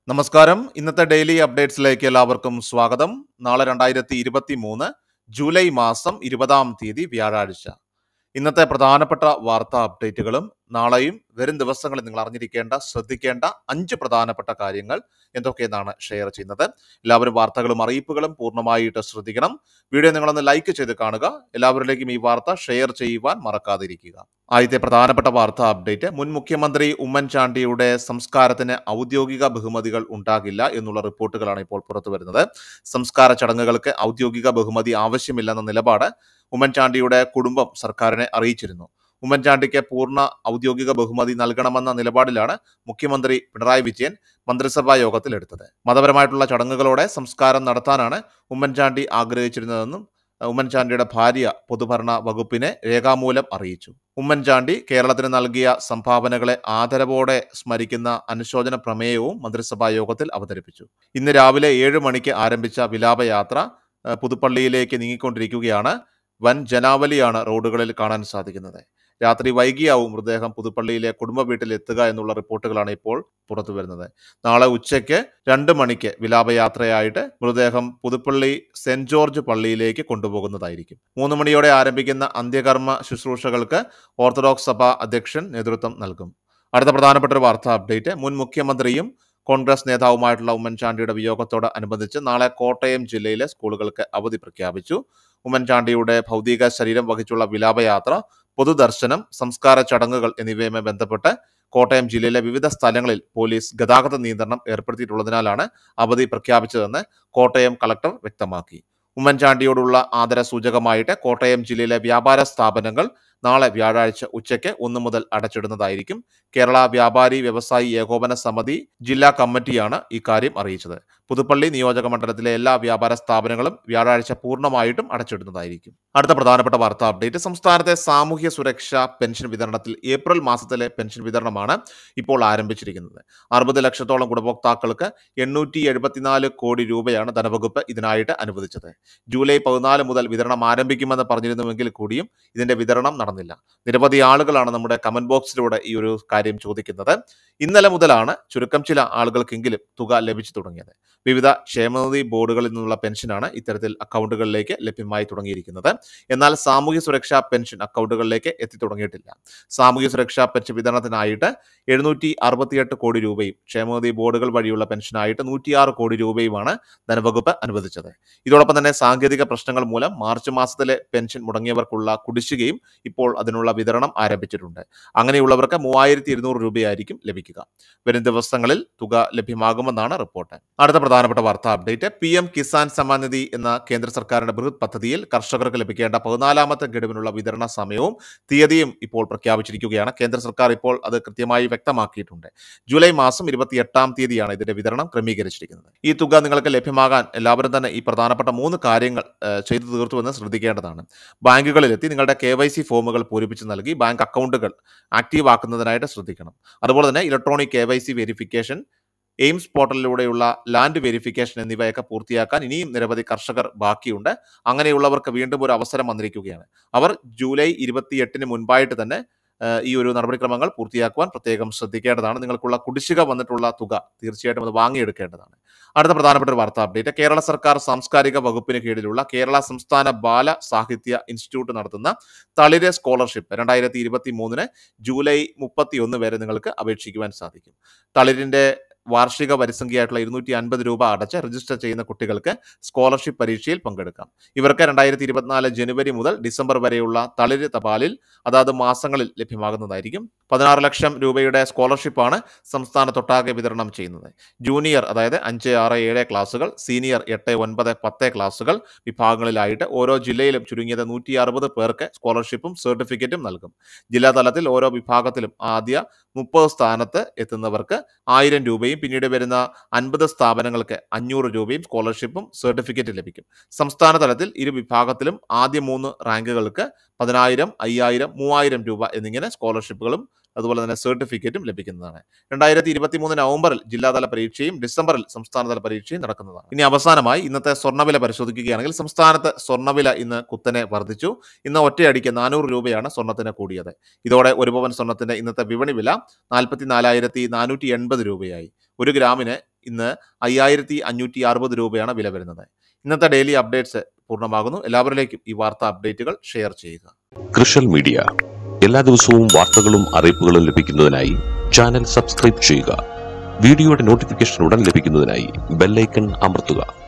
നമസ്കാരം ഇന്നത്തെ ഡെയിലി അപ്ഡേറ്റ്സിലേക്ക് എല്ലാവർക്കും സ്വാഗതം നാളെ രണ്ടായിരത്തി ഇരുപത്തി മൂന്ന് ജൂലൈ മാസം ഇരുപതാം തീയതി വ്യാഴാഴ്ച ഇന്നത്തെ പ്രധാനപ്പെട്ട വാർത്താ അപ്ഡേറ്റുകളും നാളെയും വരും ദിവസങ്ങളിൽ നിങ്ങൾ അറിഞ്ഞിരിക്കേണ്ട ശ്രദ്ധിക്കേണ്ട അഞ്ച് പ്രധാനപ്പെട്ട കാര്യങ്ങൾ എന്തൊക്കെയെന്നാണ് ഷെയർ ചെയ്യുന്നത് എല്ലാവരും വാർത്തകളും അറിയിപ്പുകളും പൂർണ്ണമായിട്ട് ശ്രദ്ധിക്കണം വീഡിയോ നിങ്ങളൊന്ന് ലൈക്ക് ചെയ്ത് കാണുക എല്ലാവരിലേക്കും ഈ വാർത്ത ഷെയർ ചെയ്യുവാൻ മറക്കാതിരിക്കുക ആദ്യത്തെ പ്രധാനപ്പെട്ട വാർത്താ അപ്ഡേറ്റ് മുൻ മുഖ്യമന്ത്രി ഉമ്മൻചാണ്ടിയുടെ സംസ്കാരത്തിന് ഔദ്യോഗിക ബഹുമതികൾ ഉണ്ടാകില്ല എന്നുള്ള റിപ്പോർട്ടുകളാണ് ഇപ്പോൾ പുറത്തു വരുന്നത് സംസ്കാര ചടങ്ങുകൾക്ക് ഔദ്യോഗിക ബഹുമതി ആവശ്യമില്ലെന്ന നിലപാട് ഉമ്മൻചാണ്ടിയുടെ കുടുംബം സർക്കാരിനെ അറിയിച്ചിരുന്നു ഉമ്മൻചാണ്ടിക്ക് പൂർണ്ണ ഔദ്യോഗിക ബഹുമതി നൽകണമെന്ന നിലപാടിലാണ് മുഖ്യമന്ത്രി പിണറായി വിജയൻ മന്ത്രിസഭാ യോഗത്തിൽ എടുത്തത് മതപരമായിട്ടുള്ള ചടങ്ങുകളോടെ സംസ്കാരം നടത്താനാണ് ഉമ്മൻചാണ്ടി ആഗ്രഹിച്ചിരുന്നതെന്നും ഉമ്മൻചാണ്ടിയുടെ ഭാര്യ പൊതുഭരണ വകുപ്പിനെ രേഖാമൂലം അറിയിച്ചു ഉമ്മൻചാണ്ടി കേരളത്തിന് നൽകിയ സംഭാവനകളെ ആദരവോടെ സ്മരിക്കുന്ന അനുശോചന പ്രമേയവും മന്ത്രിസഭാ യോഗത്തിൽ അവതരിപ്പിച്ചു ഇന്ന് രാവിലെ ഏഴ് മണിക്ക് ആരംഭിച്ച വിലാപയാത്ര ഏഹ്, പുതുപ്പള്ളിയിലേക്ക് നീങ്ങിക്കൊണ്ടിരിക്കുകയാണ് വൻ ജനാവലിയാണ് റോഡുകളിൽ കാണാൻ സാധിക്കുന്നത് രാത്രി വൈകിയാവും മൃതദേഹം പുതുപ്പള്ളിയിലെ കുടുംബ വീട്ടിൽ എത്തുക എന്നുള്ള റിപ്പോർട്ടുകളാണ് ഇപ്പോൾ പുറത്തു വരുന്നത് നാളെ ഉച്ചയ്ക്ക് രണ്ട് മണിക്ക് വിലാപയാത്രയായിട്ട് മൃതദേഹം പുതുപ്പള്ളി സെന്റ് ജോർജ് പള്ളിയിലേക്ക് കൊണ്ടുപോകുന്നതായിരിക്കും മൂന്ന് മണിയോടെ ആരംഭിക്കുന്ന അന്ത്യകർമ്മ ശുശ്രൂഷകൾക്ക് ഓർത്തഡോക്സ് സഭ അധ്യക്ഷൻ നേതൃത്വം നൽകും അടുത്ത പ്രധാനപ്പെട്ട ഒരു വാർത്താ അപ്ഡേറ്റ് മുൻ മുഖ്യമന്ത്രിയും കോൺഗ്രസ് നേതാവുമായിട്ടുള്ള ഉമ്മൻചാണ്ടിയുടെ വിയോഗത്തോട് അനുബന്ധിച്ച് നാളെ കോട്ടയം ജില്ലയിലെ സ്കൂളുകൾക്ക് അവധി പ്രഖ്യാപിച്ചു ഉമ്മൻചാണ്ടിയുടെ ഭൗതിക ശരീരം വഹിച്ചുള്ള വിലാപയാത്ര പൊതുദർശനം സംസ്കാര ചടങ്ങുകൾ എന്നിവയുമായി ബന്ധപ്പെട്ട് കോട്ടയം ജില്ലയിലെ വിവിധ സ്ഥലങ്ങളിൽ പോലീസ് ഗതാഗത നിയന്ത്രണം ഏർപ്പെടുത്തിയിട്ടുള്ളതിനാലാണ് അവധി പ്രഖ്യാപിച്ചതെന്ന് കോട്ടയം കളക്ടർ വ്യക്തമാക്കി ഉമ്മൻചാണ്ടിയോടുള്ള ആദര സൂചകമായിട്ട് കോട്ടയം ജില്ലയിലെ വ്യാപാര സ്ഥാപനങ്ങൾ നാളെ വ്യാഴാഴ്ച ഉച്ചയ്ക്ക് ഒന്ന് മുതൽ അടച്ചിടുന്നതായിരിക്കും കേരള വ്യാപാരി വ്യവസായി ഏകോപന സമിതി ജില്ലാ കമ്മിറ്റിയാണ് ഇക്കാര്യം അറിയിച്ചത് പുതുപ്പള്ളി നിയോജക മണ്ഡലത്തിലെ എല്ലാ വ്യാപാര സ്ഥാപനങ്ങളും വ്യാഴാഴ്ച പൂർണ്ണമായിട്ടും അടച്ചിടുന്നതായിരിക്കും അടുത്ത പ്രധാനപ്പെട്ട വാർത്താ അപ്ഡേറ്റ് സംസ്ഥാനത്തെ സാമൂഹ്യ സുരക്ഷാ പെൻഷൻ വിതരണത്തിൽ ഏപ്രിൽ മാസത്തിലെ പെൻഷൻ വിതരണമാണ് ഇപ്പോൾ ആരംഭിച്ചിരിക്കുന്നത് അറുപത് ലക്ഷത്തോളം ഗുണഭോക്താക്കൾക്ക് എണ്ണൂറ്റി എഴുപത്തിനാല് കോടി രൂപയാണ് ധനവകുപ്പ് ഇതിനായിട്ട് അനുവദിച്ചത് ജൂലൈ പതിനാല് മുതൽ വിതരണം ആരംഭിക്കുമെന്ന് പറഞ്ഞിരുന്നുവെങ്കിൽ കൂടിയും ഇതിന്റെ വിതരണം നടന്നില്ല നിരവധി ആളുകളാണ് നമ്മുടെ കമന്റ് ബോക്സിലൂടെ ഈ ഒരു കാര്യം ചോദിക്കുന്നത് ഇന്നലെ മുതലാണ് ചുരുക്കം ചില ആളുകൾക്കെങ്കിലും തുക ലഭിച്ചു തുടങ്ങിയത് വിവിധ ക്ഷേമനിധി ബോർഡുകളിൽ നിന്നുള്ള പെൻഷനാണ് ഇത്തരത്തിൽ അക്കൗണ്ടുകളിലേക്ക് ലഭ്യമായി തുടങ്ങിയിരിക്കുന്നത് എന്നാൽ സാമൂഹ്യ സുരക്ഷാ പെൻഷൻ അക്കൗണ്ടുകളിലേക്ക് എത്തി തുടങ്ങിയിട്ടില്ല സാമൂഹ്യ സുരക്ഷാ പെൻഷൻ വിതരണത്തിനായിട്ട് എഴുന്നൂറ്റി അറുപത്തിയെട്ട് കോടി രൂപയും ക്ഷേമനിധി ബോർഡുകൾ വഴിയുള്ള പെൻഷനായിട്ട് നൂറ്റിയാറ് കോടി രൂപയുമാണ് ധനവകുപ്പ് അനുവദിച്ചത് ഇതോടൊപ്പം തന്നെ സാങ്കേതിക പ്രശ്നങ്ങൾ മൂലം മാർച്ച് മാസത്തിലെ പെൻഷൻ മുടങ്ങിയവർക്കുള്ള കുടിശ്ശികയും ഇപ്പോൾ അതിനുള്ള വിതരണം ആരംഭിച്ചിട്ടുണ്ട് അങ്ങനെയുള്ളവർക്ക് മൂവായിരത്തി ഇരുന്നൂറ് രൂപയായിരിക്കും ലഭിക്കുക വരും ദിവസങ്ങളിൽ തുക ലഭ്യമാകുമെന്നാണ് റിപ്പോർട്ട് അടുത്ത പ്രധാനപ്പെട്ട വാർത്താ update P M Kisan Samman Nidhi എന്ന കേന്ദ്ര സർക്കാരിന്റെ ബൃഹത് പദ്ധതിയിൽ കർഷകർക്ക് ലഭിക്കേണ്ട പതിനാലാമത്തെ ഗഡുവിനുള്ള വിതരണ സമയവും തീയതിയും ഇപ്പോൾ പ്രഖ്യാപിച്ചിരിക്കുകയാണ് കേന്ദ്ര സർക്കാർ ഇപ്പോൾ അത് കൃത്യമായി വ്യക്തമാക്കിയിട്ടുണ്ട് ജൂലൈ മാസം ഇരുപത്തിയെട്ടാം തീയതിയാണ് ഇതിന്റെ വിതരണം ക്രമീകരിച്ചിരിക്കുന്നത് ഈ തുക നിങ്ങൾക്ക് ലഭ്യമാകാൻ എല്ലാവരും തന്നെ ഈ പ്രധാനപ്പെട്ട മൂന്ന് കാര്യങ്ങൾ ഏഹ്, ചെയ്തു തീർത്തുവെന്ന് ശ്രദ്ധിക്കേണ്ടതാണ് ബാങ്കുകളിലെത്തി നിങ്ങളുടെ കെ വൈ സി ഫോമുകൾ പൂരിപ്പിച്ച് നൽകി ബാങ്ക് അക്കൗണ്ടുകൾ ആക്റ്റീവ് ആക്കുന്നതിനായിട്ട് ശ്രദ്ധിക്കണം അതുപോലെ തന്നെ electronic K Y C verification AIMS പോർട്ടലിലൂടെയുള്ള ലാൻഡ് വെരിഫിക്കേഷൻ എന്നിവയൊക്കെ പൂർത്തിയാക്കാൻ ഇനിയും നിരവധി കർഷകർ ബാക്കിയുണ്ട് അങ്ങനെയുള്ളവർക്ക് വീണ്ടും ഒരു അവസരം വന്നിരിക്കുകയാണ് അവർ ജൂലൈ ഇരുപത്തിയെട്ടിന് മുൻപായിട്ട് തന്നെ ഏഹ്, ഈ ഒരു നടപടിക്രമങ്ങൾ പൂർത്തിയാക്കുവാൻ പ്രത്യേകം ശ്രദ്ധിക്കേണ്ടതാണ് നിങ്ങൾക്കുള്ള കുടിശ്ശിക വന്നിട്ടുള്ള തുക തീർച്ചയായിട്ടും അത് വാങ്ങിയെടുക്കേണ്ടതാണ് അടുത്ത പ്രധാനപ്പെട്ട ഒരു വാർത്താ അപ്ഡേറ്റ് കേരള സർക്കാർ സാംസ്കാരിക വകുപ്പിന് കീഴിലുള്ള കേരള സംസ്ഥാന ബാല സാഹിത്യ ഇൻസ്റ്റിറ്റ്യൂട്ട് നടത്തുന്ന തളിര് സ്കോളർഷിപ്പ് രണ്ടായിരത്തി ഇരുപത്തി മൂന്നിന് ജൂലൈ മുപ്പത്തി ഒന്ന് വരെ നിങ്ങൾക്ക് അപേക്ഷിക്കുവാൻ സാധിക്കും തളിരിന്റെ വാർഷിക വരിസംഖ്യയായിട്ടുള്ള ഇരുന്നൂറ്റി അൻപത് രൂപ അടച്ച് രജിസ്റ്റർ ചെയ്യുന്ന കുട്ടികൾക്ക് സ്കോളർഷിപ്പ് പരീക്ഷയിൽ പങ്കെടുക്കാം ഇവർക്ക് രണ്ടായിരത്തി ഇരുപത്തിനാല് ജനുവരി മുതൽ ഡിസംബർ വരെയുള്ള തളിര് തപാലിൽ അതാത് മാസങ്ങളിൽ ലഭ്യമാകുന്നതായിരിക്കും പതിനാറ് ലക്ഷം രൂപയുടെ സ്കോളർഷിപ്പാണ് സംസ്ഥാനത്തൊട്ടാകെ വിതരണം ചെയ്യുന്നത് ജൂനിയർ അതായത് അഞ്ച് ആറ് ഏഴ് ക്ലാസ്സുകൾ സീനിയർ എട്ട് ഒൻപത് പത്ത് ക്ലാസ്സുകൾ വിഭാഗങ്ങളിലായിട്ട് ഓരോ ജില്ലയിലും ചുരുങ്ങിയത് നൂറ്റി അറുപത് പേർക്ക് സ്കോളർഷിപ്പും സർട്ടിഫിക്കറ്റും നൽകും ജില്ലാതലത്തിൽ ഓരോ വിഭാഗത്തിലും ആദ്യ മുപ്പത് സ്ഥാനത്ത് എത്തുന്നവർക്ക് ആയിരം രൂപയും പിന്നീട് വരുന്ന അൻപത് സ്ഥാപനങ്ങൾക്ക് അഞ്ഞൂറ് രൂപയും സ്കോളർഷിപ്പും സർട്ടിഫിക്കറ്റ് ലഭിക്കും സംസ്ഥാന തലത്തിൽ ഇരു വിഭാഗത്തിലും ആദ്യ മൂന്ന് റാങ്കുകൾക്ക് പതിനായിരം അയ്യായിരം മൂവായിരം രൂപ എന്നിങ്ങനെ സ്കോളർഷിപ്പുകളും അതുപോലെ തന്നെ സർട്ടിഫിക്കറ്റും ലഭിക്കുന്നതാണ് രണ്ടായിരത്തി ഇരുപത്തി മൂന്ന് നവംബറിൽ ജില്ലാതല പരീക്ഷയും ഡിസംബറിൽ സംസ്ഥാനതല പരീക്ഷയും നടക്കുന്നതാണ് ഇനി അവസാനമായി ഇന്നത്തെ സ്വർണ്ണവില പരിശോധിക്കുകയാണെങ്കിൽ സംസ്ഥാനത്ത് സ്വർണ്ണവില ഇന്ന് കുത്തനെ വർദ്ധിച്ചു ഇന്ന് ഒറ്റയടിക്ക് നാനൂറ് രൂപയാണ് സ്വർണ്ണത്തിന് കൂടിയത് ഇതോടെ ഒരു പവൻ സ്വർണ്ണത്തിന്റെ ഇന്നത്തെ വിപണി വില നാൽപ്പത്തി നാലായിരത്തി നാനൂറ്റി എൺപത് രൂപയായി ഒരു ഗ്രാമിന് ഇന്ന് അയ്യായിരത്തി അഞ്ഞൂറ്റി അറുപത് രൂപയാണ് വില വരുന്നത് ഇന്നത്തെ ഡെയിലി അപ്ഡേറ്റ്സ് പൂർണ്ണമാകുന്നു എല്ലാവരിലേക്കും ഈ വാർത്താ അപ്ഡേറ്റുകൾ ഷെയർ ചെയ്യുക കൃഷൽ മീഡിയ എല്ലാ ദിവസവും വാർത്തകളും അറിയിപ്പുകളും ലഭിക്കുന്നതിനായി ചാനൽ സബ്സ്ക്രൈബ് ചെയ്യുക വീഡിയോയുടെ നോട്ടിഫിക്കേഷൻ ഉടൻ ലഭിക്കുന്നതിനായി ബെല്ലൈക്കൺ അമർത്തുക